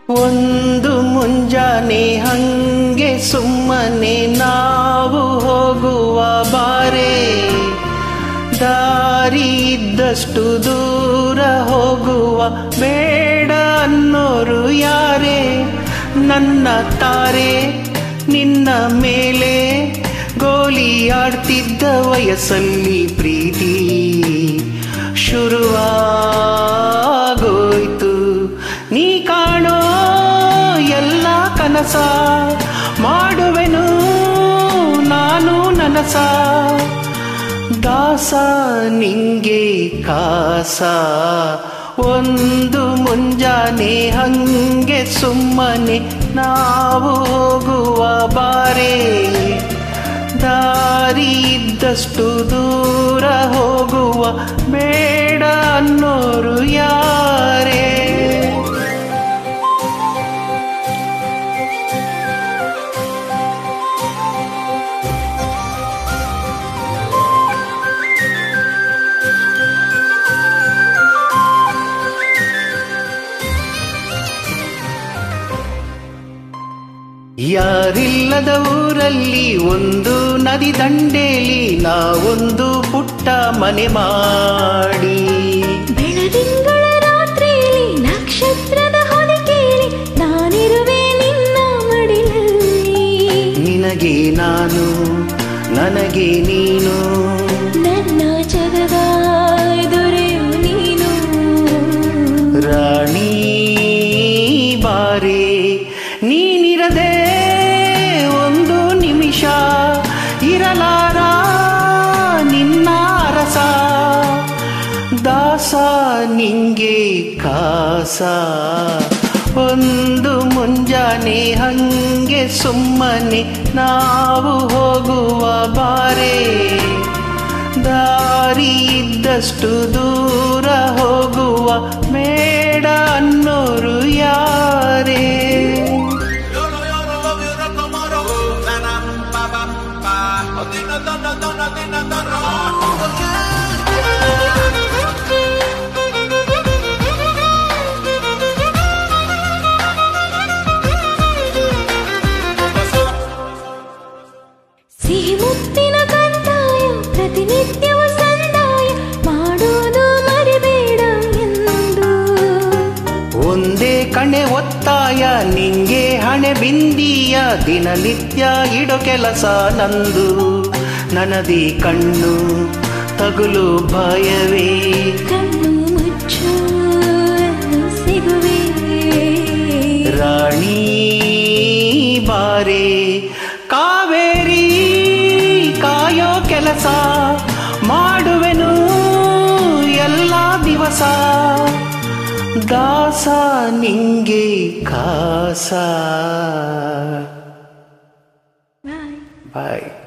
ಒಂದು ಮುಂಜಾನೆ ಹಂಗೆ ಸುಮ್ಮನೆ ನಾವು ಹೋಗುವ ಬಾರೆ ದಾರಿ ಇದ್ದಷ್ಟು ದೂರ ಹೋಗುವ ಬೇಡ ಅನ್ನೋರು ಯಾರೇ ನನ್ನ ತಾರೆ ನಿನ್ನ ಮೇಲೆ ಗೋಲಿ ಆಡ್ತಿದ್ದ ವಯಸ್ಸಲ್ಲಿ ಪ್ರೀತಿ ಶುರುವಾಗೋಯ್ತು ನೀ ಕಾಣೋ ಎಲ್ಲ ಕನಸ ಮಾಡುವೆನು ನಾನು ನನಸ ದಾಸ ನಿಂಗೆ ಕಾಸ ಒಂದು ಮುಂಜಾನೆ ಹಂಗೆ ಸುಮ್ಮನೆ ನಾವು ಹೋಗುವ ಬಾರೆ ದಾರಿ ಇದ್ದಷ್ಟು ದೂರ ಹೋಗುವ ಬೇಡ ಅನ್ನೋರು ಯಾರೇ ಯಾರಿಲ್ಲದ ಊರಲ್ಲಿ ಒಂದು ನದಿ ದಂಡೇಲಿ ನಾವೊಂದು ಪುಟ್ಟ ಮನೆ ಮಾಡಿ ಬೆಳದಿಂಗಳ ರಾತ್ರಿಯಲ್ಲಿ ನಕ್ಷತ್ರದ ಹೊದಿಕೆಯಲ್ಲಿ ನಾನಿರುವೆ ನಿನ್ನ ಮಡಿಲಲ್ಲಿ ನಿನಗೆ ನಾನು ನನಗೆ ನೀನು ನನ್ನ ಜಗದ ದೊರೆಯು ನೀನು ರಾಣಿ ಬಾರೆ ನೀನಿರದೆ ಒಂದು ನಿಮಿಷ ಇರಲಾರ ನಿನ್ನ ಅರಸ ದಾಸ ನಿಂಗೆ ಕಾಸ ಒಂದು ಮುಂಜಾನೆ ಹಂಗೆ ಸುಮ್ಮನೆ ನಾವು ಹೋಗುವ ಬಾರೆ ದಾರಿ ಇದ್ದಷ್ಟು ದೂರ ಹೋಗುವ ಬೇಡ ಅನ್ನೋರು ಯಾರೇ Yolo yolo love you rock tomorrow. Na na pa pa pa. Odina donna donna dina donna. ಸಿಹಿ ಮುತ್ತಿನ ಕಂದಾಯ ಪ್ರತಿನಿತ್ಯವೂ ಸಂದಾಯ ಮಾಡೋದು ಮರಿಬೇಡ ಎಂದು ಒಂದೇ ಕಣೆ ಒತ್ತಾಯ ನಿಂಗೆ ಹಣೆ ಬಿಂದಿಯ ದಿನನಿತ್ಯ ಇಡೋ ಕೆಲಸ ನಂದು ನನದಿ ಕಣ್ಣು ತಗುಲು ಭಯವೇ ಕಣ್ಣು ಮುಚ್ಚು ಸಿಗುವೆ ರಾಣಿ ಬಾರೆ ಕಾವೇರಿ ಕಾಯೋ ಕೆಲಸ ಮಾಡುವೆನು ಎಲ್ಲ ದಿವಸ ದಾಸ ನಿಂಗೆ ಕಾಸ ಬಾಯ್ ಬಾಯ್